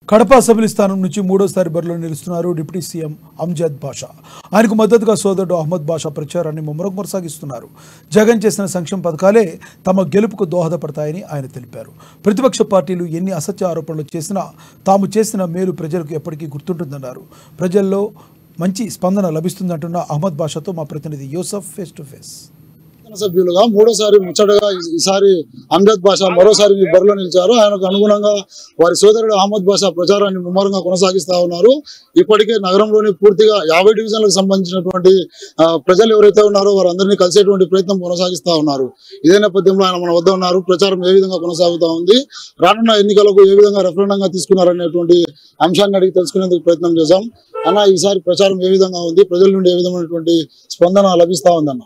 Kadapa assembly స్థానం నుంచి మూడోసారి బరిలో నిలుస్తున్నారు డిప్యూటీ సీఎం అంజద్ బాషా ఆయనకు మద్దతుగా సోదరుడు అహ్మద్ బాషా ప్రచారాన్ని ముమ్మరం కొనసాగిస్తున్నారు జగన్ చేసిన సంక్షేమ పథకాలే తమ గెలుపుకు దోహదపడతాయని ఆయన తెలిపారు ప్రతిపక్ష పార్టీలు ఎన్ని అసత్య ఆరోపణలు చేసినా తాము చేసిన మేలు ప్రజలకు ఎప్పటికీ గుర్తుంటుందన్నారు ప్రజల్లో మంచి స్పందన లభిస్తుందంటున్న అహ్మద్ బాషాతో మా ప్రతినిధి యూసఫ్ ఫేస్ టు ఫేస్ సభ్యులుగా మూడోసారి ముచ్చటగా ఈ- ఈసారి అమ్జద్ బాషా మరోసారి మీ బరిలో నిలిచారు ఆయనకు అనుగుణంగా వారి సోదరుడు అహ్మద్ బాషా ప్రచారాన్ని ముమ్మరంగా కొనసాగిస్తా ఉన్నారు ఇప్పటికే నగరంలోని పూర్తిగా యాభై డివిజన్లకు సంబంధించినటువంటి ఆ, ప్రజలు ఎవరైతే ఉన్నారో వారందరినీ కలిసేటువంటి ప్రయత్నం కొనసాగిస్తా ఉన్నారు ఇదే నేపథ్యంలో ఆయన మన వద్ద ఉన్నారు ప్రచారం ఏ విధంగా కొనసాగుతా ఉంది రానున్న ఎన్నికలకు ఏ విధంగా రెఫరెండంగా తీసుకున్నారనేటువంటి అంశాన్ని అడిగి తెలుసుకునేందుకు ప్రయత్నం చేశాం అన్న ఈసారి ప్రచారం ఏ విధంగా ఉంది ప్రజల నుండి ఏ విధమైనటువంటి స్పందన లభిస్తా ఉందన్న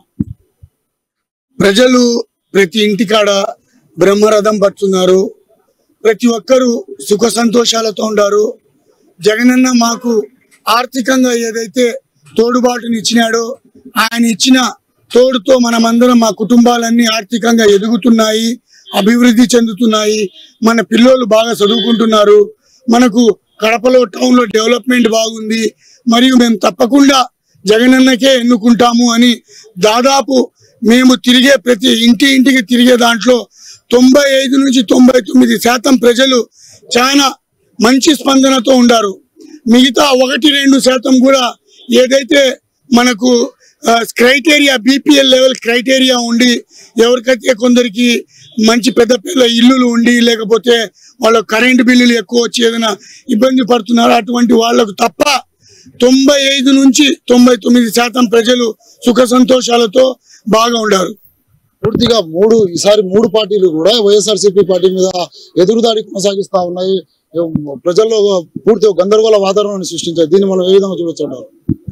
ప్రజలు ప్రతి ఇంటికాడ బ్రహ్మరథం పడుతున్నారు ప్రతి ఒక్కరూ సుఖ సంతోషాలతో ఉన్నారు జగనన్న మాకు ఆర్థికంగా ఏదైతే తోడుబాటుని ఇచ్చినాడో ఆయన ఇచ్చిన తోడుతో మనమందరం మా కుటుంబాలన్నీ ఆర్థికంగా ఎదుగుతున్నాయి అభివృద్ధి చెందుతున్నాయి మన పిల్లోళ్ళు బాగా చదువుకుంటున్నారు మనకు కడపలో టౌన్ లో డెవలప్మెంట్ బాగుంది మరియు మేము తప్పకుండా జగనన్నకే ఎన్నుకుంటాము అని దాదాపు మేము తిరిగే ప్రతి ఇంటి ఇంటికి తిరిగే దాంట్లో తొంభై ఐదు నుంచి తొంభై తొమ్మిది శాతం ప్రజలు చాలా మంచి స్పందనతో ఉండారు మిగతా ఒకటి రెండు శాతం కూడా ఏదైతే మనకు క్రైటీరియా బీపీఎల్ లెవెల్ క్రైటీరియా ఉండి ఎవరికైతే కొందరికి మంచి పెద్ద పెద్ద ఇల్లులు ఉండి లేకపోతే వాళ్ళ కరెంటు బిల్లులు ఎక్కువ వచ్చి ఏదైనా ఇబ్బంది పడుతున్నారు అటువంటి వాళ్ళకు తప్ప తొంభై ఐదు నుంచి తొంభై తొమ్మిది శాతం ప్రజలు సుఖ సంతోషాలతో బాగా ఉండారు పూర్తిగా మూడు ఈసారి మూడు పార్టీలు కూడా వైఎస్ఆర్సీపీ పార్టీ మీద ఎదురుదాడి కొనసాగిస్తా ఉన్నాయి ఏం ప్రజల్లో పూర్తి ఒక గందరగోళ వాతావరణాన్ని సృష్టించాయి దీన్ని మనం ఏ విధంగా చూడొచ్చు అంటారు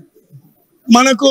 మనకు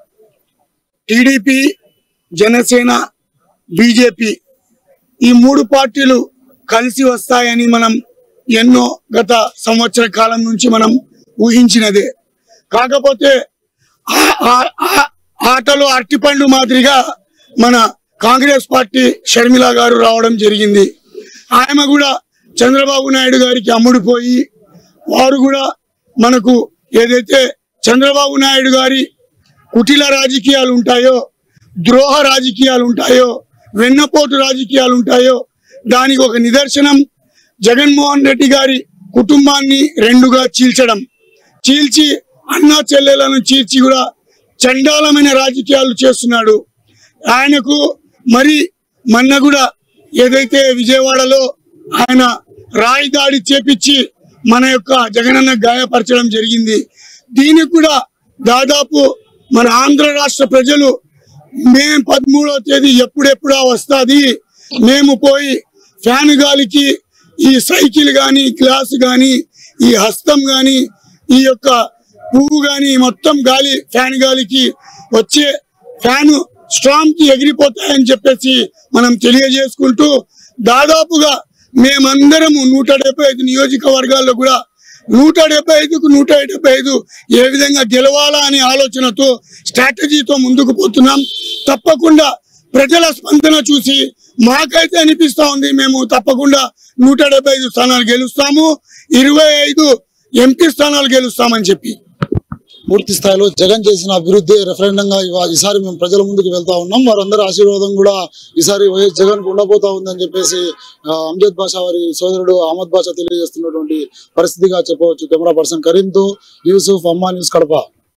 టీడీపీ జనసేన బీజేపీ ఈ మూడు పార్టీలు కలిసి వస్తాయని మనం ఎన్నో గత సంవత్సర కాలం నుంచి మనం ఊహించినదే కాకపోతే ఆ- ఆ- ఆ- ఆటలో అరటిపండు మాదిరిగా మన కాంగ్రెస్ పార్టీ షర్మిల గారు రావడం జరిగింది ఆమె కూడా చంద్రబాబు నాయుడు గారికి అమ్ముడుపోయి వారు కూడా మనకు ఏదైతే చంద్రబాబు నాయుడు గారి కుటిల రాజకీయాలు ఉంటాయో ద్రోహ రాజకీయాలు ఉంటాయో వెన్నపోటు రాజకీయాలు ఉంటాయో దానికి ఒక నిదర్శనం జగన్మోహన్ రెడ్డి గారి కుటుంబాన్ని రెండుగా చీల్చడం చీల్చి అన్నా చెల్లెలను చీల్చి కూడా చండాలమైన రాజకీయాలు చేస్తున్నాడు ఆయనకు మరి మొన్న కూడా ఏదైతే విజయవాడలో ఆయన రాయి దాడి చేపించి మన యొక్క జగనన్న గాయపరచడం జరిగింది దీనికి కూడా దాదాపు మన ఆంధ్ర రాష్ట్ర ప్రజలు మే పదమూడవ తేదీ ఎప్పుడెప్పుడా వస్తుంది మేము పోయి ఫ్యాన్ గాలికి ఈ సైకిల్ గాని గ్లాస్ గాని ఈ హస్తం గాని ఈ యొక్క పువ్వు గాని మొత్తం గాలి ఫ్యాన్ గాలికి వచ్చే ఫ్యాన్ స్ట్రాంగ్ కి ఎగిరిపోతాయని చెప్పేసి మనం తెలియజేసుకుంటూ దాదాపుగా మేమందరము నూట డెబ్బై ఐదు నియోజకవర్గాల్లో కూడా నూట డెబ్బై ఐదుకు నూట డెబ్బై ఐదు ఏ విధంగా గెలవాలా అనే ఆలోచనతో స్ట్రాటజీతో ముందుకు పోతున్నాం తప్పకుండా ప్రజల స్పందన చూసి మాకైతే అనిపిస్తా ఉంది మేము తప్పకుండా నూట డెబ్బై ఐదు స్థానాలు గెలుస్తాము ఇరవై ఐదు ఎంపీ స్థానాలు గెలుస్తామని చెప్పి పూర్తి స్థాయిలో జగన్ చేసిన అభివృద్ధి రెఫరెండంగా ఇవా- ఈసారి మేము ప్రజల ముందుకు వెళ్తా ఉన్నాం వారందరి ఆశీర్వాదం కూడా ఈసారి వైఎస్ జగన్ కు ఉండబోతా ఉందని చెప్పేసి ఆ, అమ్జద్ బాషా వారి సోదరుడు అహ్మద్ బాషా తెలియజేస్తున్నటువంటి పరిస్థితిగా చెప్పవచ్చు కెమెరా పర్సన్ కరీంతో యూసుఫ్ అమ్మా న్యూస్ కడప